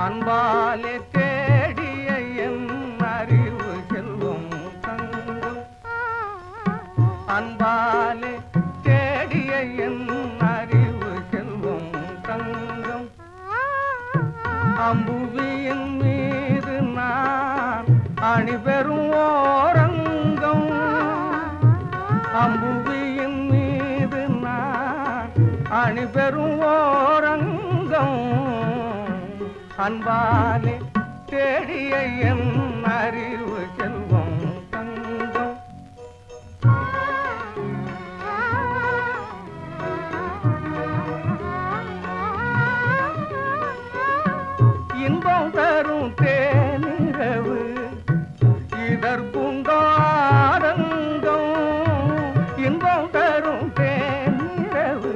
அன்பாலே தேடிய என் அறிவு செல்வம் தங்கம் அன்பாலே தேடிய என் அறிவு செல்வம் தங்கம் அம்புவியின் மீது நான் அணிபெறும் ஓரங்கம் அம்புவியின் மீது நான் அணிபெறும் ஓரங்கம் அன்பாலே தேடிய என் அறிவு செல்வம் தங்கம் இன்பம் தரும் தேனிரவு இதற்குண்டாரங்கம் இன்பம் தரும் தேனிரவு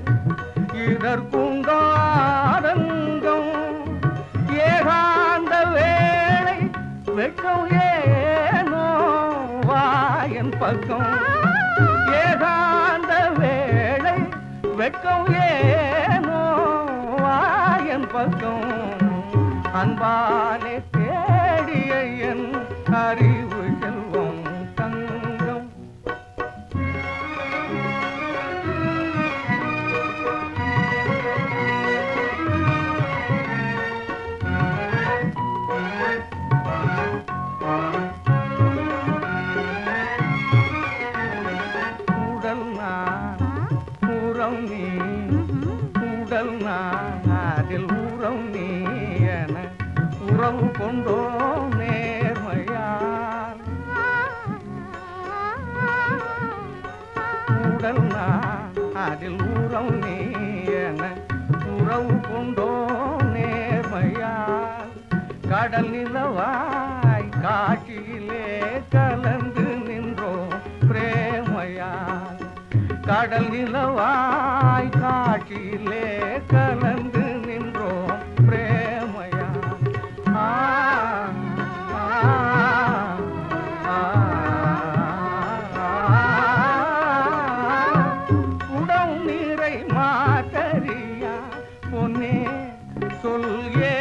இதற்குண்டாரங்கம் ஏகாந்த வேளை வெட்கம் ஏனோ வாயன் பக்கம் ஏகாந்த வேளை வெட்கம் ஏனோ வாயன் பக்கம் அன்பாலே தேடிய என் அறிவு செல்வம் தங்கம் உடல் நான் உரம் நீ உடல் நான் அதில் உரம் நீ என உறவு கொண்டோ நேர்மையால் உடல் நான் அதில் உறம் நீ என உறவு கொண்டோ நேர்மையால் கடல் நிலவாய் காட்சியிலே கலந்து நின்றோம் பிரேமையால் கடல் நிலவாய் காட்சியிலே கலந்து நின்றோம் பிரேமையால் ஆ, ஆ, ஆ, உடம் நீரை மாத்தறியா பொன்னே சொல்